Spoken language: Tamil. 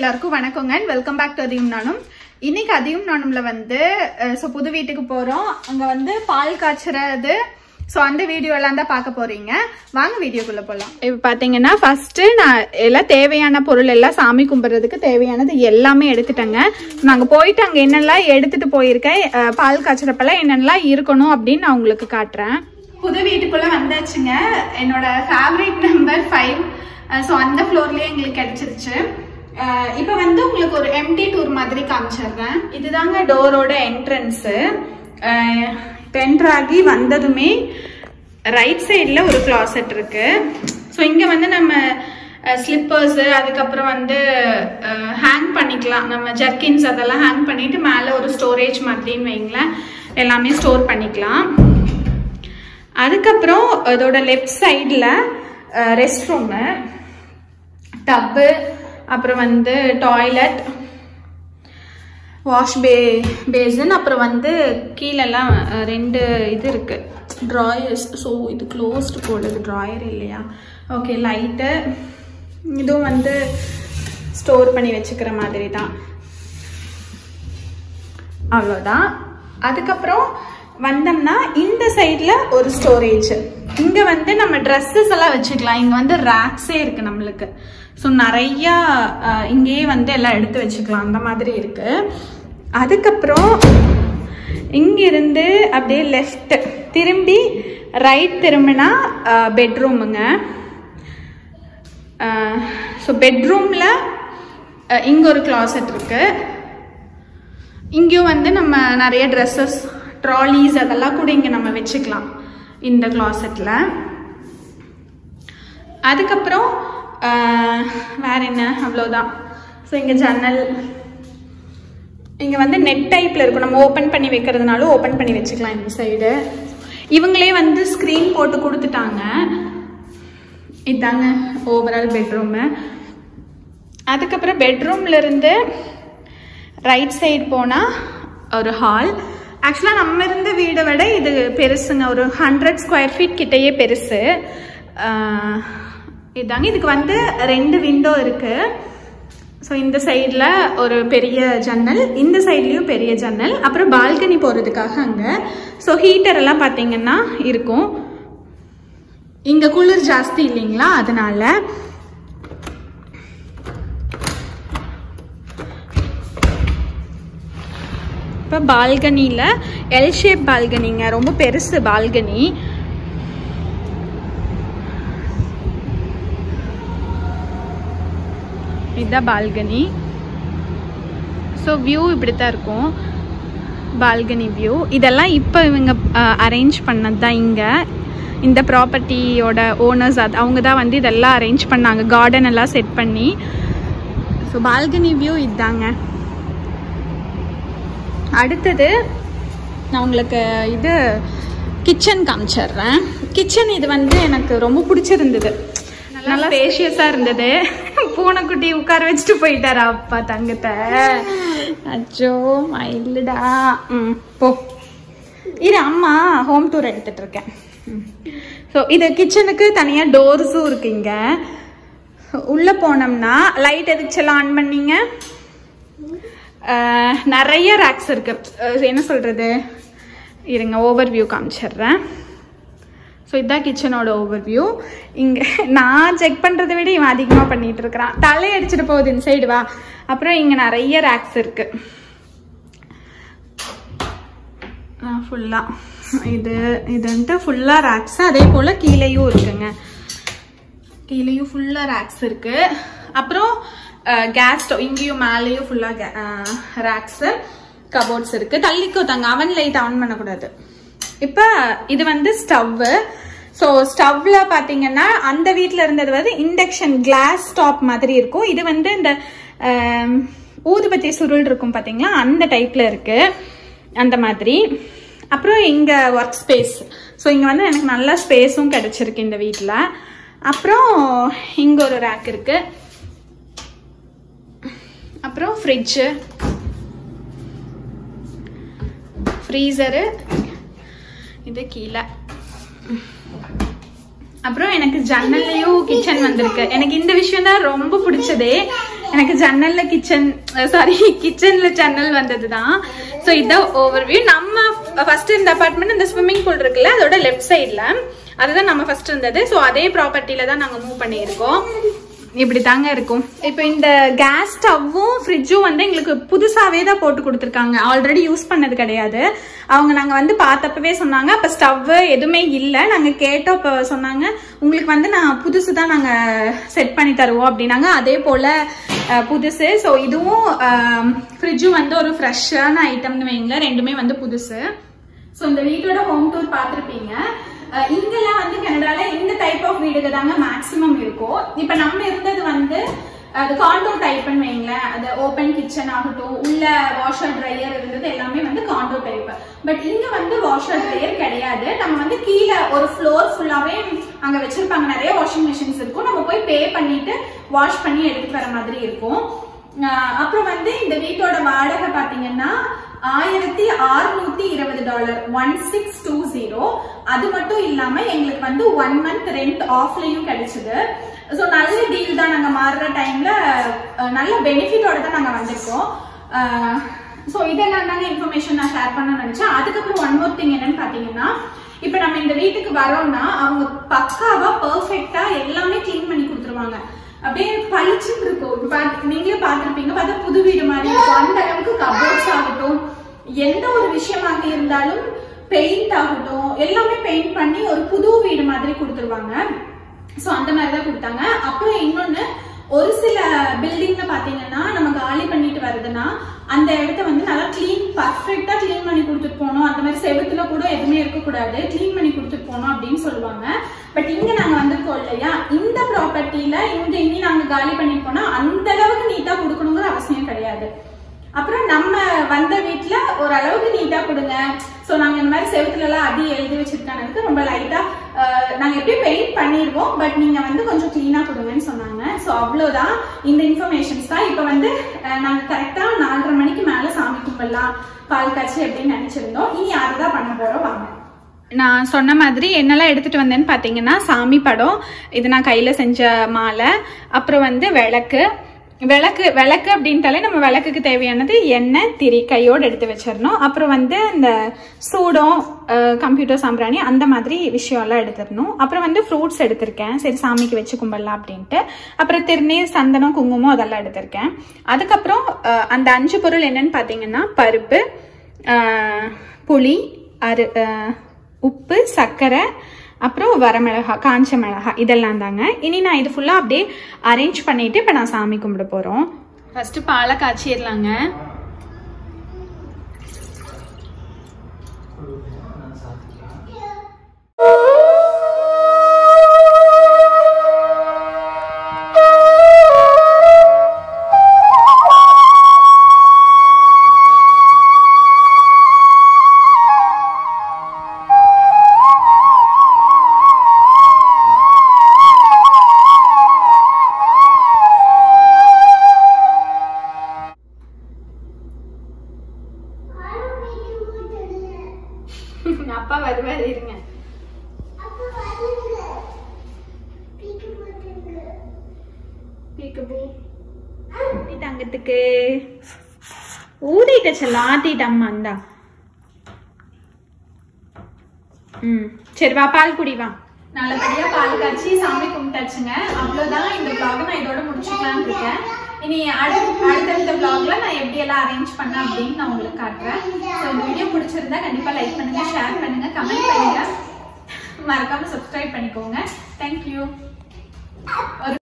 எல்லாருக்கும் வணக்கங்க வெல்கம் பேக் டு அதிகம் நானும் இன்னைக்கு அதிகம் நானும்ல வந்து ஸோ புது வீட்டுக்கு போறோம் அங்க வந்து பால் காய்ச்சறது ஸோ அந்த வீடியோ எல்லாம் தான் பார்க்க போறீங்க வாங்க வீடியோக்குள்ள போகலாம் இப்போ பார்த்தீங்கன்னா ஃபர்ஸ்ட் நான் எல்லாம் தேவையான பொருள் எல்லாம் சாமி கும்பிட்றதுக்கு தேவையானது எல்லாமே எடுத்துட்டேங்க நாங்கள் போயிட்டு அங்கே என்னெல்லாம் எடுத்துட்டு போயிருக்கேன் அஹ், பால் காய்ச்சறப்பெல்லாம் என்னெல்லாம் இருக்கணும் அப்படின்னு நான் உங்களுக்கு காட்டுறேன் புது வீட்டுக்குள்ள வந்தாச்சுங்க என்னோட ஃபேவரட் நம்பர் ஃபைவ் ஸோ அந்த ஃப்ளோர்லயே எங்களுக்கு கிடைச்சிருச்சு அஹ் இப்போ வந்து உங்களுக்கு ஒரு எம்டி டூர் மாதிரி காமிச்சிடுறேன் இதுதாங்க டோரோட என்ட்ரன்ஸு இப்போ என்ட்ரு ஆகி வந்ததுமே ரைட் சைடில் ஒரு கிளாசெட் இருக்கு ஸோ இங்கே வந்து நம்ம ஸ்லிப்பர்ஸு அதுக்கப்புறம் வந்து ஹேங் பண்ணிக்கலாம் நம்ம ஜர்க்கின்ஸ் அதெல்லாம் ஹேங் பண்ணிட்டு மேலே ஒரு ஸ்டோரேஜ் மாதிரின்னு வைங்களேன் எல்லாமே ஸ்டோர் பண்ணிக்கலாம் அதுக்கப்புறம் இதோட லெஃப்ட் சைடில் ரெஸ்ட் ரூமு டப்பு அப்புறம் வந்து டாய்லெட் வாஷ் பே பேசன் அப்புறம் வந்து கீழெல்லாம் அஹ், ரெண்டு இது இருக்கு ட்ராயர்ஸ் ஸோ இது க்ளோஸ்டு போடுது ட்ராயர் இல்லையா ஓகே லைட்டு இதுவும் வந்து ஸ்டோர் பண்ணி வச்சுக்கிற மாதிரி தான் அவ்வளோதான் அதுக்கப்புறம் வந்தோம்னா இந்த சைடில் ஒரு ஸ்டோரேஜ் இங்கே வந்து நம்ம ட்ரெஸ்ஸஸ் எல்லாம் வச்சுக்கலாம் இங்கே வந்து ரேக்ஸே இருக்கு நம்மளுக்கு ஸோ நிறையா அஹ், இங்கேயே வந்து எல்லாம் எடுத்து வச்சுக்கலாம் அந்த மாதிரி இருக்கு அதுக்கப்புறம் இங்கிருந்து அப்படியே லெஃப்ட் திரும்பி ரைட் திரும்பினா பெட்ரூமுங்க ஸோ பெட்ரூமில் இங்கே ஒரு கிளாசெட் இருக்குது இங்கேயும் வந்து நம்ம நிறைய ட்ரெஸ்ஸஸ் ட்ராலிஸ் அதெல்லாம் கூட இங்கே நம்ம வச்சுக்கலாம் இந்த கிளாசெட்டில் அதுக்கப்புறம் ஆஹ், வேற என்ன அவ்வளோதான் ஸோ இங்கே ஜன்னல் இங்கே வந்து நெட் டைப்பில் இருக்கும் நம்ம ஓப்பன் பண்ணி வைக்கிறதுனாலும் ஓப்பன் பண்ணி வச்சுக்கலாம் இந்த சைடு இவங்களே வந்து ஸ்க்ரீன் போட்டு கொடுத்துட்டாங்க இதாங்க ஓவரால் பெட்ரூமு அதுக்கப்புறம் பெட்ரூம்ல இருந்து ரைட் சைடு போனால் ஒரு ஹால் ஆக்சுவலாக நம்ம இருந்த வீடை விட இது பெருசுங்க ஒரு ஹண்ட்ரட் ஸ்கொயர் ஃபீட் கிட்டேயே பெருசு ஆஹ் இதாங்க இதுக்கு வந்து ரெண்டு விண்டோ இருக்கு ஸோ இந்த சைடில் ஒரு பெரிய ஜன்னல் இந்த சைட்லேயும் பெரிய ஜன்னல் அப்புறம் பால்கனி போகிறதுக்காக அங்கே ஸோ ஹீட்டர் எல்லாம் பார்த்தீங்கன்னா இருக்கும் இங்கே குளிர் ஜாஸ்தி இல்லைங்களா அதனால இப்போ பால்கனியில் எல் ஷேப் பால்கனிங்க ரொம்ப பெருசு பால்கனி இதுதான் பால்கனி ஸோ வியூ இப்படி தான் இருக்கும் பால்கனி வியூ இதெல்லாம் இப்போ இவங்க அரேஞ்ச் பண்ணது தான் இங்கே இந்த ப்ராப்பர்ட்டியோட ஓனர்ஸ் அது அவங்க தான் வந்து இதெல்லாம் அரேஞ்ச் பண்ணாங்க கார்டன் எல்லாம் செட் பண்ணி ஸோ பால்கனி வியூ இதாங்க அடுத்தது நான் உங்களுக்கு இது கிச்சன் காமிச்சிடுறேன் கிச்சன் இது வந்து எனக்கு ரொம்ப பிடிச்சிருந்தது நல்லா ஸ்பேஷியஸாக இருந்தது பூனைக்குட்டி உட்கார வச்சுட்டு போயிட்டாரா அப்பா தங்கத்தை அச்சோ மயிலுடா ம் போ இரு அம்மா ஹோம் டூர் எடுத்துட்டு இருக்கேன் ஸோ இது கிச்சனுக்கு தனியாக டோர்ஸும் இருக்கு இங்க உள்ளே போனோம்னா லைட் எதுச்செல்லாம் ஆன் பண்ணீங்க அஹ், நிறைய ரேக்ஸ் இருக்கு அஹ், என்ன சொல்றது இருங்க ஓவர் வியூ காமிச்சிடுறேன் ஸோ இதுதான் கிச்சனோட ஓவர் வியூ இங்கே நான் செக் பண்ணுறதை விட இவன் அதிகமாக பண்ணிட்டு இருக்கிறான் தலை அடிச்சிட்டு போகுது இந்த சைடு வா அப்புறம் இங்கே நிறைய ரேக்ஸ் இருக்கு ஃபுல்லாக இது இதுன்ட்டு ஃபுல்லாக ரேக்ஸ் அதே போல் கீழேயும் இருக்குங்க கீழேயும் ஃபுல்லாக ரேக்ஸ் இருக்கு அப்புறம் கேஸ் ஸ்டவ் இங்கேயும் மேலேயும் ஃபுல்லாக ரேக்ஸு கபோர்ட்ஸ் இருக்கு தள்ளிக்கோ தாங்க அவன் லைட் ஆன் பண்ணக்கூடாது இப்போ இது வந்து ஸ்டவ்வு ஸோ ஸ்டவ்ல பார்த்தீங்கன்னா அந்த வீட்டில் இருந்தது வந்து இண்டக்ஷன் கிளாஸ் ஸ்டாப் மாதிரி இருக்கும் இது வந்து இந்த ஆம், ஊதுபத்தி சுருள் இருக்கும் பார்த்தீங்களா அந்த டைப்ல இருக்கு அந்த மாதிரி அப்புறம் இங்க ஒர்க் ஸ்பேஸ் ஸோ இங்க வந்து எனக்கு நல்ல ஸ்பேஸும் கிடைச்சிருக்கு இந்த வீட்டில் அப்புறம் இங்க ஒரு ரேக் இருக்கு அப்புறம் ஃப்ரிட்ஜு ஃப்ரீசரு இது கீழே அப்புறம் எனக்கு ஜன்னல்லையும் கிச்சன் வந்திருக்கு எனக்கு இந்த விஷயம் தான் ரொம்ப பிடிச்சதே எனக்கு ஜன்னல்ல கிச்சன் சாரி கிச்சன்ல ஜன்னல் வந்ததுதான் ஸோ இதான் ஓவர்வியூ நம்ம ஃபர்ஸ்ட் இந்த அபார்ட்மெண்ட் இந்த ஸ்விம்மிங் பூல் இருக்குல்ல அதோட லெஃப்ட் சைடில் அதுதான் நம்ம ஃபர்ஸ்ட் இருந்தது ஸோ அதே ப்ராப்பர்ட்டியில தான் நாங்கள் மூவ் பண்ணியிருக்கோம் இப்படி தாங்க இருக்கும் இப்போ இந்த கேஸ் ஸ்டவ்வும் ஃப்ரிட்ஜும் வந்து எங்களுக்கு புதுசாவே தான் போட்டு கொடுத்துருக்காங்க ஆல்ரெடி யூஸ் பண்ணது கிடையாது அவங்க நாங்க வந்து பார்த்தப்பவே சொன்னாங்க அப்ப ஸ்டவ் எதுவுமே இல்லை நாங்க கேட்டோம் இப்போ சொன்னாங்க உங்களுக்கு வந்து நான் புதுசு தான் நாங்க செட் பண்ணி தருவோம் அப்படின்னாங்க அதே போல அஹ், புதுசு ஸோ இதுவும் ஃப்ரிட்ஜும் வந்து ஒரு ஃப்ரெஷ்ஷான ஐட்டம்னு வைங்களேன் ரெண்டுமே வந்து புதுசு ஸோ இந்த வீட்டோட ஹோம் டூர் பார்த்துருப்பீங்க அஹ் இங்கெல்லாம் வந்து கனடால இந்த டைப் ஆஃப் வீடுக தாங்க மேக்ஸிமம் இருக்கும் இப்போ நம்ம இருந்தது வந்து அது காண்டோ டைப்னு வைங்களேன் அது ஓப்பன் கிச்சன் ஆகட்டும் உள்ள வாஷர் ட்ரையர் இருந்தது எல்லாமே வந்து காண்டோ டைப் பட் இங்க வந்து வாஷர் ட்ரையர் கிடையாது நம்ம வந்து கீழே ஒரு ஃப்ளோர் ஃபுல்லாவே அங்க வச்சிருப்பாங்க நிறைய வாஷிங் மிஷின்ஸ் இருக்கும் நம்ம போய் பே பண்ணிட்டு வாஷ் பண்ணி எடுத்துட்டு வர மாதிரி இருக்கும் அஹ் அப்புறம் வந்து இந்த வீட்டோட வாடகை பாத்தீங்கன்னா ஆயிரத்தி அறுநூத்தி இருபது dollar one six two zero அது மட்டும் இல்லாம எங்களுக்கு வந்து ஒன் மந்த் ரெண்ட் ஆஃப்லயும் கிடைச்சது ஸோ நல்ல டீல் தான் நாங்க மாறுற டைம்ல அஹ், நல்ல பெனிஃபிட்டோட தான் நாங்க வந்திருக்கோம் ஸோ இதெல்லாம் தாங்க இன்ஃபர்மேஷன் நான் ஷேர் பண்ண நினைச்சேன் அதுக்கப்புறம் ஒன் மோர் திங் என்னன்னு பாத்தீங்கன்னா இப்போ நம்ம இந்த வீட்டுக்கு வரோம்னா அவங்க பக்காவா பெர்ஃபெக்ட்டா எல்லாமே க்ளீன் பண்ணி கொடுத்துருவாங்க அப்படியே பளிச்சுன்னு இருக்கும் இப்ப பாத்து நீங்களே பார்த்திருப்பீங்க பார்த்தா புது வீடு மாதிரி இருக்கும் அந்த அளவுக்கு கபோர்ட்ஸ் ஆகட்டும் எந்த ஒரு விஷயமாக இருந்தாலும் பெயிண்ட் ஆகட்டும் எல்லாமே பெயிண்ட் பண்ணி ஒரு புது வீடு மாதிரி கொடுத்துருவாங்க ஸோ அந்த மாதிரி தான் கொடுத்தாங்க அப்புறம் இன்னொன்னு ஒரு சில பில்டிங்ல பாத்தீங்கன்னா நம்ம காலி பண்ணிட்டு வருதுன்னா அந்த இடத்த வந்து நல்லா க்ளீன் பர்ஃபெக்டா க்ளீன் பண்ணி கொடுத்துட்டு போகணும் அந்த மாதிரி செவுத்துல கூட எதுவுமே இருக்கக்கூடாது க்ளீன் பண்ணி கொடுத்துட்டு போகணும் அப்படின்னு சொல்லுவாங்க பட் இங்க நாங்க வந்திருக்கோம் இல்லையா இந்த ப்ராப்பர்ட்டில இங்க இனி நாங்க காலி பண்ணிட்டு போனா அந்த அளவுக்கு நீட்டா கொடுக்கணுங்கிற அவசியம் கிடையாது அப்புறம் நம்ம வந்த வீட்ல ஓரளவுக்கு நீட்டா கொடுங்க சோ நாங்க இந்த மாதிரி செவுத்துல எல்லாம் அடி எழுதி வச்சிருக்கானதுக்கு ரொம்ப லைட்டா நாங்க எப்படியும் பெயிண்ட் பண்ணிடுவோம் பட் நீங்க வந்து கொஞ்சம் கிளீனா கொடுங்கன்னு சொன்னாங்க சோ அவ்வளவுதான் இந்த இன்ஃபர்மேஷன்ஸ் தான் இப்ப வந்து அஹ், நாங்க கரெக்டா நாலரை மணிக்கு மேல சாமி கும்பலாம் பால் காய்ச்சி அப்படின்னு நினைச்சிருந்தோம் இனி அதை பண்ண போறோம் வாங்க நான் சொன்ன மாதிரி என்னெல்லாம் எடுத்துட்டு வந்தேன்னு பார்த்தீங்கன்னா சாமி படம் இது நான் கையில் செஞ்ச மாலை அப்புறம் வந்து விளக்கு விளக்கு விளக்கு அப்படின்ட்டாலே நம்ம விளக்குக்கு தேவையானது எண்ணெய் திரி கையோடு எடுத்து வச்சிடணும் அப்புறம் வந்து இந்த சூடம் கம்ப்யூட்டர் சாம்பிராணி அந்த மாதிரி விஷயம்லாம் எடுத்துடணும் அப்புறம் வந்து ஃப்ரூட்ஸ் எடுத்திருக்கேன் சரி சாமிக்கு வச்சு கும்பிடலாம் அப்படின்ட்டு அப்புறம் திருநீர் சந்தனம் குங்குமம் அதெல்லாம் எடுத்திருக்கேன் அதுக்கப்புறம் அஹ், அந்த அஞ்சு பொருள் என்னன்னு பார்த்தீங்கன்னா பருப்பு அஹ், புளி அரு அஹ், உப்பு சர்க்கரை அப்புறம் வரமிளகா காஞ்ச மிளகா இதெல்லாம் தாங்க இனி நான் இது ஃபுல்லாக அப்படியே அரேஞ்ச் பண்ணிட்டு இப்போ நான் சாமி கும்பிட போகிறோம் ஃபர்ஸ்ட் பாலை காய்ச்சிடலாங்க அப்பா வருவாரு இருங்க தங்கத்துக்கு ஊதிட்ட செல்ல ஆத்திட்டம்மா இந்தா ம் சரி வா பால் குடி வா நல்லபடியா பால் காய்ச்சி சாமி கும்பிட்டாச்சுங்க அவ்வளவுதான் இந்த vlog நான் இதோட முடிச்சுக்கலாம்னு இருக்கேன் இனி அடுத்த அடுத்தடுத்த vlogல நான் எப்படி எல்லாம் அரேஞ்ச் பண்ணேன் அப்படின்னு நான் உங்களுக்கு காட்டுறேன் ஸோ இந்த வீடியோ பிடிச்சிருந்தா கண்டிப்பா லைக் பண்ணுங்க ஷேர் பண்ணுங்க கமெண்ட் பண்ணுங்க மறக்காம சப்ஸ்கிரைப் பண்ணிக்கோங்க தேங்க்யூ ஒரு